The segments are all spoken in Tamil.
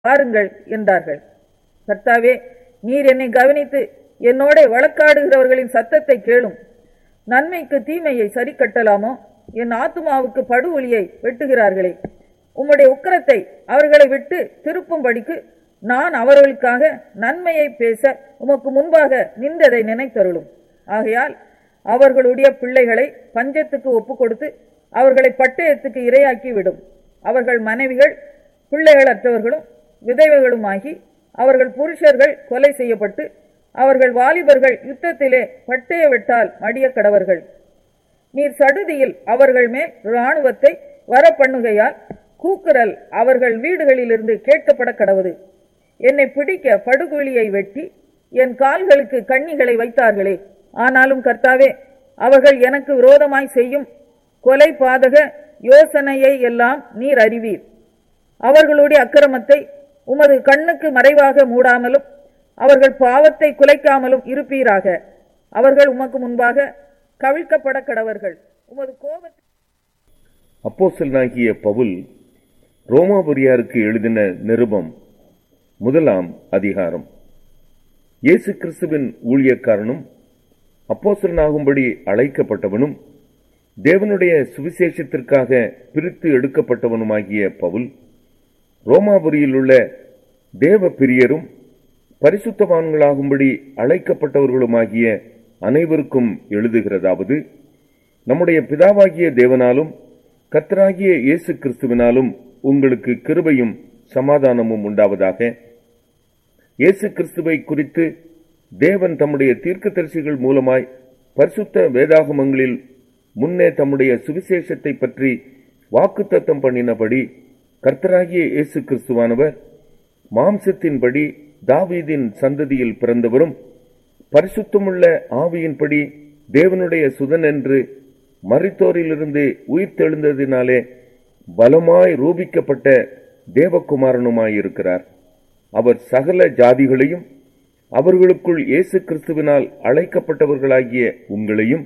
பாருங்கள் என்றார்கள் கர்த்தாவே நீர் என்னை கவனித்து என்னோட வழக்காடுகிறவர்களின் சத்தத்தை கேளும் நன்மைக்கு தீமையை சரி கட்டலாமோ என் ஆத்துமாவுக்கு படுவொலியை வெட்டுகிறார்களே உம்முடைய உக்கிரத்தை அவர்களை விட்டு திருப்பும்படிக்கு நான் அவர்களுக்காக நன்மையை பேச உமக்கு முன்பாக நின்றதை நினைத்தருளும் ஆகையால் அவர்களுடைய பிள்ளைகளை பஞ்சத்துக்கு ஒப்பு கொடுத்து அவர்களை பட்டயத்துக்கு இரையாக்கி விடும் அவர்கள் மனைவிகள் பிள்ளைகளற்றவர்களும் விதவைகளுமாகி அவர்கள் புருஷர்கள் கொலை செய்யப்பட்டு அவர்கள் வாலிபர்கள் யுத்தத்திலே பட்டய வெட்டால் மடிய கடவர்கள் நீர் சடுதியில் அவர்கள் மேல் இராணுவத்தை வரப்பண்ணுகையால் கூக்குரல் அவர்கள் வீடுகளிலிருந்து கேட்கப்பட கடவுது என்னை பிடிக்க படுகுழியை வெட்டி என் கால்களுக்கு கண்ணிகளை வைத்தார்களே ஆனாலும் கர்த்தாவே அவர்கள் எனக்கு விரோதமாய் செய்யும் கொலை பாதக யோசனையை எல்லாம் நீர் அறிவீர் அவர்களுடைய அக்கிரமத்தை உமது கண்ணுக்கு மறைவாக மூடாமலும் அவர்கள் பாவத்தை குலைக்காமலும் இருப்பீராக அவர்கள் உமக்கு முன்பாக கவிழ்க்கப்பட கடவர்கள் உமது கோபத்தை அப்போஸ்தலனாகிய பவுல் ரோமாபுரியாருக்கு எழுதின நிருபம் முதலாம் அதிகாரம் இயேசு கிறிஸ்துவின் ஊழியக்காரனும் அப்போஸ்தலனாகும்படி அழைக்கப்பட்டவனும் தேவனுடைய சுவிசேஷத்திற்காக பிரித்து எடுக்கப்பட்டவனுமாகிய பவுல் ரோமாபுரியில் உள்ள தேவ பிரியரும் பரிசுத்தவான்களாகும்படி அழைக்கப்பட்டவர்களுமாகிய அனைவருக்கும் எழுதுகிறதாவது நம்முடைய பிதாவாகிய தேவனாலும் கர்த்தராகிய இயேசு கிறிஸ்துவினாலும் உங்களுக்கு கிருபையும் சமாதானமும் உண்டாவதாக இயேசு கிறிஸ்துவை குறித்து தேவன் தம்முடைய தீர்க்கதரிசிகள் மூலமாய் பரிசுத்த வேதாகமங்களில் முன்னே தம்முடைய சுவிசேஷத்தை பற்றி வாக்குத்தத்தம் பண்ணினபடி கர்த்தராகிய இயேசு கிறிஸ்துவானவர் மாம்சத்தின்படி தாவீதின் சந்ததியில் பிறந்தவரும் பரிசுத்தமுள்ள ஆவியின்படி தேவனுடைய சுதன் என்று மரித்தோரிலிருந்து உயிர்த்தெழுந்ததினாலே பலமாய் ரூபிக்கப்பட்ட தேவகுமாரனுமாயிருக்கிறார் அவர் சகல ஜாதிகளையும் அவர்களுக்குள் இயேசு கிறிஸ்துவினால் அழைக்கப்பட்டவர்களாகிய உங்களையும்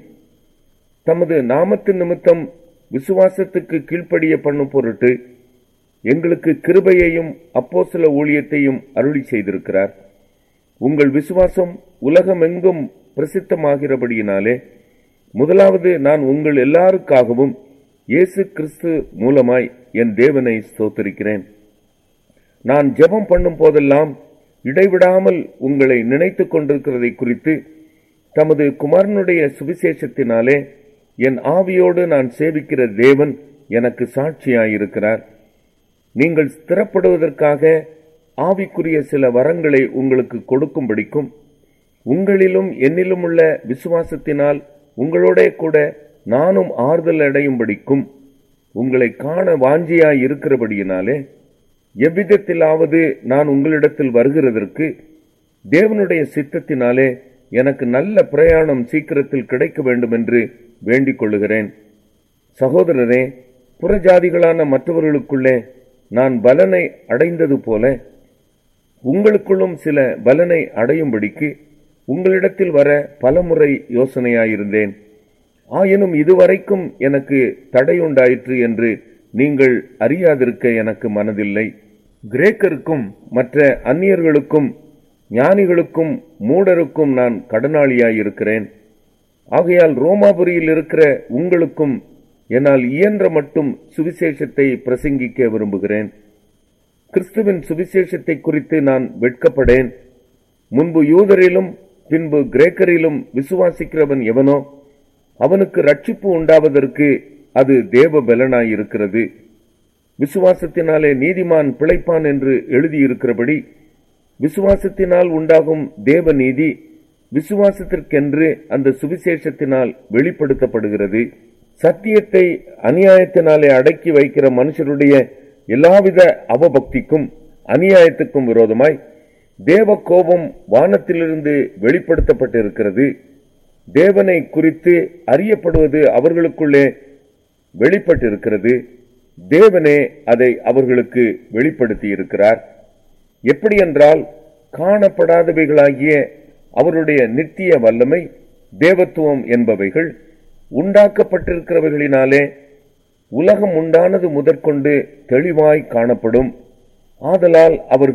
தமது நாமத்தின் நிமித்தம் விசுவாசத்துக்கு கீழ்ப்படிய பண்ணும் பொருட்டு எங்களுக்கு கிருபையையும் அப்போஸ்தல ஊழியத்தையும் அருளி செய்திருக்கிறார் உங்கள் விசுவாசம் உலகமெங்கும் பிரசித்தமாகிறபடியினாலே முதலாவது நான் உங்கள் எல்லாருக்காகவும் இயேசு கிறிஸ்து மூலமாய் என் தேவனை ஸ்தோத்திருக்கிறேன் நான் ஜெபம் பண்ணும் போதெல்லாம் இடைவிடாமல் உங்களை நினைத்துக் கொண்டிருக்கிறதை குறித்து தமது குமாரனுடைய சுவிசேஷத்தினாலே என் ஆவியோடு நான் சேவிக்கிற தேவன் எனக்கு சாட்சியாயிருக்கிறார் நீங்கள் ஸ்திரப்படுவதற்காக ஆவிக்குரிய சில வரங்களை உங்களுக்கு கொடுக்கும்படிக்கும் உங்களிலும் என்னிலும் உள்ள விசுவாசத்தினால் உங்களோட கூட நானும் ஆறுதல் அடையும்படிக்கும் உங்களை காண வாஞ்சியாய் இருக்கிறபடியினாலே எவ்விதத்திலாவது நான் உங்களிடத்தில் வருகிறதற்கு தேவனுடைய சித்தத்தினாலே எனக்கு நல்ல பிரயாணம் சீக்கிரத்தில் கிடைக்க வேண்டும் என்று வேண்டிக் கொள்ளுகிறேன் சகோதரரே புறஜாதிகளான மற்றவர்களுக்குள்ளே நான் பலனை அடைந்தது போல உங்களுக்குள்ளும் சில பலனை அடையும்படிக்கு உங்களிடத்தில் வர பலமுறை யோசனையாயிருந்தேன் ஆயினும் இதுவரைக்கும் எனக்கு தடையுண்டாயிற்று என்று நீங்கள் அறியாதிருக்க எனக்கு மனதில்லை கிரேக்கருக்கும் மற்ற அந்நியர்களுக்கும் ஞானிகளுக்கும் மூடருக்கும் நான் கடனாளியாயிருக்கிறேன் ஆகையால் ரோமாபுரியில் இருக்கிற உங்களுக்கும் என்னால் இயன்ற மட்டும் சுவிசேஷத்தை பிரசங்கிக்க விரும்புகிறேன் கிறிஸ்துவின் சுவிசேஷத்தை குறித்து நான் வெட்கப்படேன் முன்பு யூதரிலும் பின்பு கிரேக்கரிலும் விசுவாசிக்கிறவன் எவனோ அவனுக்கு ரட்சிப்பு உண்டாவதற்கு அது தேவ பலனாயிருக்கிறது விசுவாசத்தினாலே நீதிமான் பிழைப்பான் என்று எழுதியிருக்கிறபடி விசுவாசத்தினால் உண்டாகும் தேவ நீதி விசுவாசத்திற்கென்று அந்த சுவிசேஷத்தினால் வெளிப்படுத்தப்படுகிறது சத்தியத்தை அநியாயத்தினாலே அடக்கி வைக்கிற மனுஷருடைய எல்லாவித அவபக்திக்கும் அநியாயத்துக்கும் விரோதமாய் தேவ கோபம் வானத்திலிருந்து வெளிப்படுத்தப்பட்டிருக்கிறது தேவனை குறித்து அறியப்படுவது அவர்களுக்குள்ளே வெளிப்பட்டிருக்கிறது தேவனே அதை அவர்களுக்கு வெளிப்படுத்தி இருக்கிறார் எப்படியென்றால் காணப்படாதவைகளாகிய அவருடைய நித்திய வல்லமை தேவத்துவம் என்பவைகள் உண்டாக்கப்பட்டிருக்கிறவைகளினாலே உலகம் உண்டானது முதற்கொண்டு தெளிவாய் காணப்படும் ஆதலால் அவர்கள்